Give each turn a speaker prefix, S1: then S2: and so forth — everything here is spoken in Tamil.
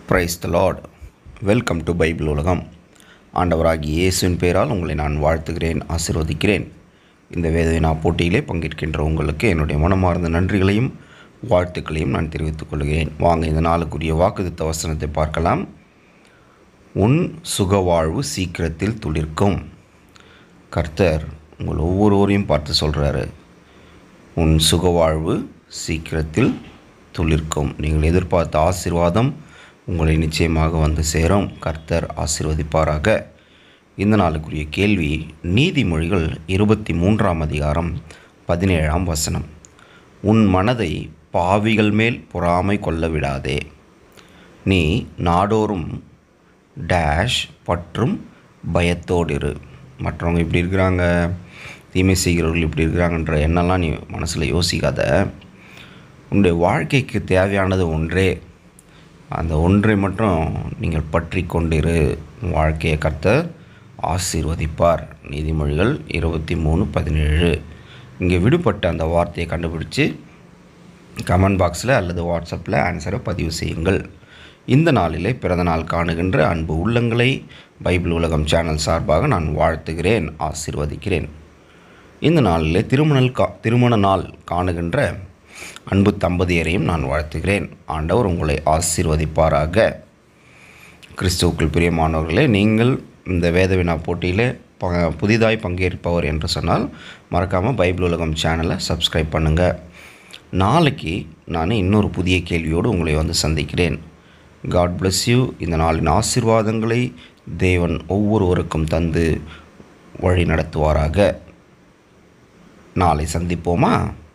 S1: price the Lord welcome to Bible உலகம் ஆண்டவராகிய இயேசுவின் பெயரால் உங்களை நான் வாழ்த்துகிறேன் ஆசீர்வதிக்கிறேன் இந்த வேதவினா போட்டியிலே பங்கேற்கின்ற உங்களுக்கு என்னுடைய மனமார்ந்த நன்றிகளையும் வாழ்த்துக்களையும் நான் தெரிவித்துக் கொள்கிறேன் வாங்க இந்த நாளுக்குரிய வாக்குதித்த வசனத்தை பார்க்கலாம் உன் சுகவாழ்வு சீக்கிரத்தில் துளிர்க்கும் கர்த்தர் உங்கள் ஒவ்வொருவரையும் பார்த்து சொல்கிறாரு உன் சுகவாழ்வு சீக்கிரத்தில் துளிர்க்கும் நீங்கள் எதிர்பார்த்த ஆசீர்வாதம் உங்களை நிச்சயமாக வந்து சேரும் கர்த்தர் ஆசீர்வதிப்பாராக இந்த நாளுக்குரிய கேள்வி நீதிமொழிகள் இருபத்தி மூன்றாம் அதிகாரம் பதினேழாம் வசனம் உன் மனதை பாவிகள் மேல் பொறாமை கொள்ள விடாதே நீ நாடோறும் டேஷ் பற்றும் பயத்தோடு இரு மற்றவங்க இப்படி இருக்கிறாங்க தீமை செய்கிறவர்கள் இப்படி இருக்கிறாங்கன்ற எண்ணெல்லாம் நீ மனசில் யோசிக்காத உன்னுடைய வாழ்க்கைக்கு தேவையானது ஒன்றே அந்த ஒன்றை மட்டும் நீங்கள் பற்றி கொண்டிரு உன் வாழ்க்கையை கர்த்தர் ஆசீர்வதிப்பார் நீதிமொழிகள் இருபத்தி மூணு பதினேழு இங்கே விடுபட்ட அந்த வார்த்தையை கண்டுபிடிச்சு கமெண்ட் பாக்ஸில் அல்லது வாட்ஸ்அப்பில் ஆன்சரை பதிவு செய்யுங்கள் இந்த நாளிலே பிறந்த நாள் காணுகின்ற அன்பு உள்ளங்களை பைபிள் உலகம் சேனல் சார்பாக நான் வாழ்த்துகிறேன் ஆசீர்வதிக்கிறேன் இந்த நாளிலே திருமண கா திருமண நாள் காணுகின்ற அன்பு தம்பதியரையும் நான் வாழ்த்துகிறேன் ஆண்டவர் உங்களை ஆசீர்வதிப்பாராக கிறிஸ்துவுக்குள் பிரியமானவர்களே நீங்கள் இந்த வேதவினா போட்டியில் ப புதிதாய் பங்கேற்பவர் என்று சொன்னால் மறக்காமல் பைபிள் உலகம் சேனலை சப்ஸ்கிரைப் பண்ணுங்கள் நாளைக்கு நான் இன்னொரு புதிய கேள்வியோடு உங்களை வந்து சந்திக்கிறேன் காட் bless யூ இந்த நாளின் ஆசீர்வாதங்களை தேவன் ஒவ்வொருவருக்கும் தந்து வழி நடத்துவாராக நாளை சந்திப்போமா